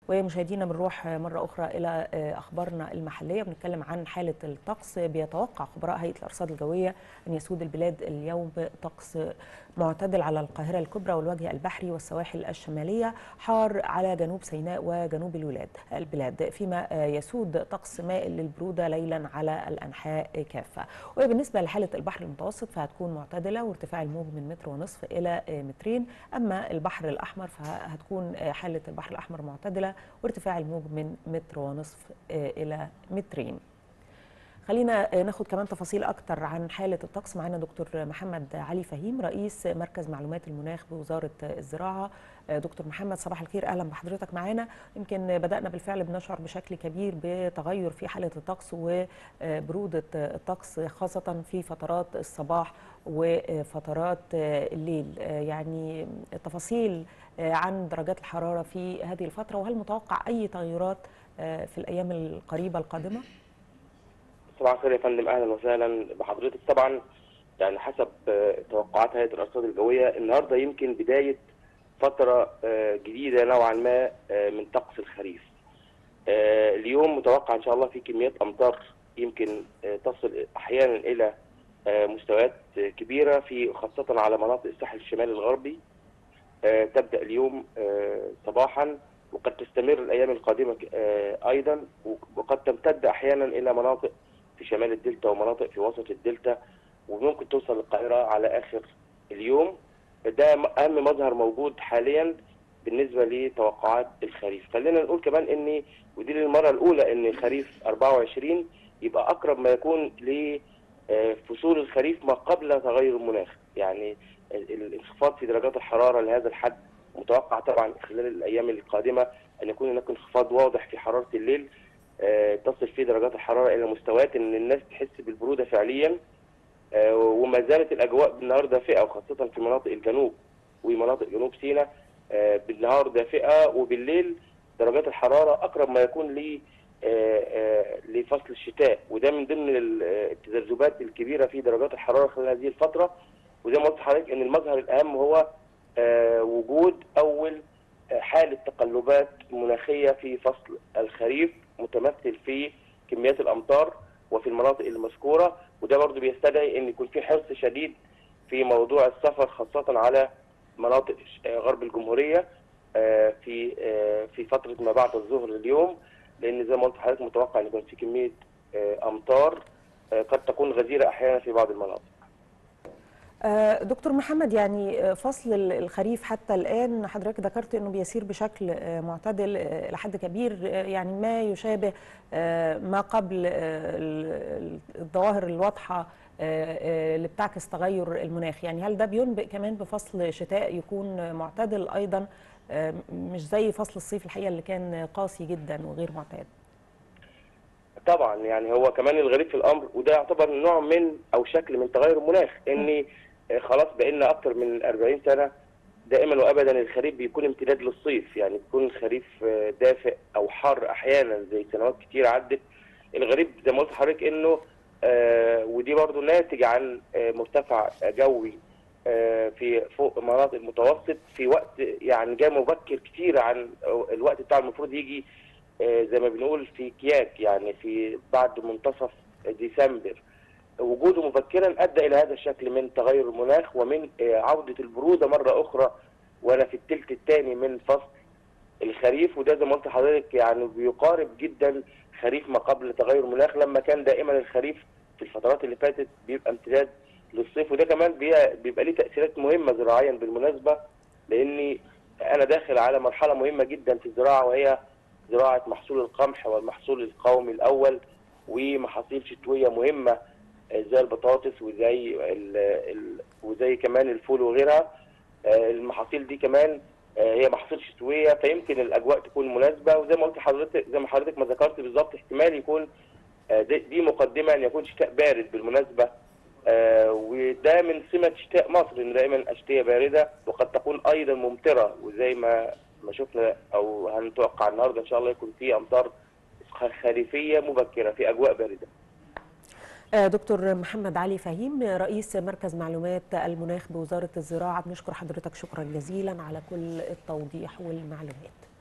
ومشاهدينا بنروح مرة أخرى إلى أخبارنا المحلية بنتكلم عن حالة الطقس بيتوقع خبراء هيئة الأرصاد الجوية أن يسود البلاد اليوم طقس معتدل على القاهرة الكبرى والوجه البحري والسواحل الشمالية حار على جنوب سيناء وجنوب الولاد البلاد فيما يسود طقس مائل للبرودة ليلا على الأنحاء كافة وبالنسبة لحالة البحر المتوسط فهتكون معتدلة وارتفاع الموج من متر ونصف إلى مترين أما البحر الأحمر فهتكون حالة البحر الأحمر معتدلة وارتفاع الموج من متر ونصف إلى مترين خلينا ناخد كمان تفاصيل اكتر عن حاله الطقس معانا دكتور محمد علي فهيم رئيس مركز معلومات المناخ بوزاره الزراعه دكتور محمد صباح الخير اهلا بحضرتك معانا يمكن بدانا بالفعل بنشعر بشكل كبير بتغير في حاله الطقس وبروده الطقس خاصه في فترات الصباح وفترات الليل يعني تفاصيل عن درجات الحراره في هذه الفتره وهل متوقع اي تغيرات في الايام القريبه القادمه؟ صباح الخير يا فندم اهلا وسهلا بحضرتك طبعا يعني حسب توقعات هيئه الارصاد الجويه النهارده يمكن بدايه فتره جديده نوعا ما من طقس الخريف. اليوم متوقع ان شاء الله في كميات امطار يمكن تصل احيانا الى مستويات كبيره في خاصه على مناطق الساحل الشمالي الغربي تبدا اليوم صباحا وقد تستمر الايام القادمه ايضا وقد تمتد احيانا الى مناطق في شمال الدلتا ومناطق في وسط الدلتا وممكن توصل للقاهره على اخر اليوم ده اهم مظهر موجود حاليا بالنسبه لتوقعات الخريف خلينا نقول كمان ان ودي للمره الاولى ان خريف 24 يبقى اقرب ما يكون لفصول الخريف ما قبل تغير المناخ يعني الانخفاض في درجات الحراره لهذا الحد متوقع طبعا خلال الايام القادمه ان يكون هناك انخفاض واضح في حراره الليل آه تصل فيه درجات الحراره الى مستويات ان الناس تحس بالبروده فعليا آه وما زالت الاجواء بالنهار دافئه وخاصه في مناطق الجنوب ومناطق جنوب سيناء آه بالنهار دافئه وبالليل درجات الحراره اقرب ما يكون ل لفصل الشتاء وده من ضمن التذبذبات الكبيره في درجات الحراره خلال هذه الفتره وزي ما قلت لحضرتك ان المظهر الاهم هو وجود اول حاله تقلبات مناخيه في فصل الخريف متمثل في كميات الامطار وفي المناطق المذكوره وده برضه بيستدعي ان يكون في حرص شديد في موضوع السفر خاصه على مناطق غرب الجمهوريه في في فتره ما بعد الظهر اليوم لان زي ما قلت لحضرتك متوقع ان يكون في كميه امطار قد تكون غزيره احيانا في بعض المناطق. دكتور محمد يعني فصل الخريف حتى الآن حضرتك ذكرت أنه بيسير بشكل معتدل لحد كبير يعني ما يشابه ما قبل الظواهر الواضحة اللي بتعكس تغير المناخ يعني هل ده بينبئ كمان بفصل شتاء يكون معتدل أيضا مش زي فصل الصيف الحقيقة اللي كان قاسي جدا وغير معتاد طبعا يعني هو كمان الغريب في الامر وده يعتبر نوع من او شكل من تغير المناخ ان خلاص بقينا اكتر من 40 سنه دائما وابدا الخريف بيكون امتداد للصيف يعني بيكون الخريف دافئ او حار احيانا زي سنوات كتير عدت الغريب زي ما قلت لحضرتك انه آه ودي برضو ناتج عن آه مرتفع جوي آه في فوق مناطق المتوسط في وقت يعني جاء مبكر كتير عن الوقت بتاع المفروض يجي زي ما بنقول في كياك يعني في بعد منتصف ديسمبر وجوده مبكرا ادى الى هذا الشكل من تغير المناخ ومن عوده البروده مره اخرى وانا في الثلث الثاني من فصل الخريف وده زي ما قلت لحضرتك يعني بيقارب جدا خريف ما قبل تغير المناخ لما كان دائما الخريف في الفترات اللي فاتت بيبقى امتداد للصيف وده كمان بيبقى ليه تاثيرات مهمه زراعيا بالمناسبه لاني انا داخل على مرحله مهمه جدا في الزراعه وهي زراعه محصول القمح والمحصول القومي الاول ومحاصيل شتويه مهمه زي البطاطس وزي ال ال وزي كمان الفول وغيرها المحاصيل دي كمان هي محاصيل شتويه فيمكن الاجواء تكون مناسبه وزي ما قلت لحضرتك زي ما حضرتك ما ذكرت بالظبط احتمال يكون دي مقدمه ان يكون شتاء بارد بالمناسبه وده من سمه شتاء مصر ان دائما اشتيه بارده وقد تكون ايضا ممطره وزي ما ما شفنا او هنتوقع النهارده ان شاء الله يكون في امطار خريفيه مبكره في اجواء بارده. دكتور محمد علي فهيم رئيس مركز معلومات المناخ بوزاره الزراعه بنشكر حضرتك شكرا جزيلا على كل التوضيح والمعلومات.